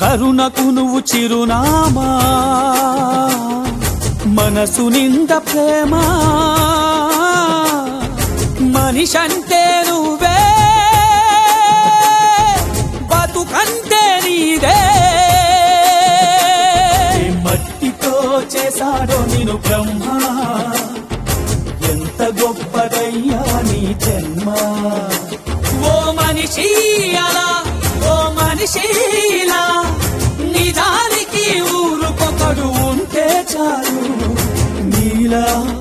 కరుణకు నువ్వు చిరునామా మనసు నింద ప్రేమ మనిషంటే నువ్వే బతుకంటే నీదే ఏ మట్టితో చేశాడో నేను బ్రహ్మ ఎంత గొప్పదయ్యా నీ జన్మ ఓ మనిషి అలా ఓ మనిషిలా నిజానికి ఊరుకొకడు ఉంటే చాలు నీలా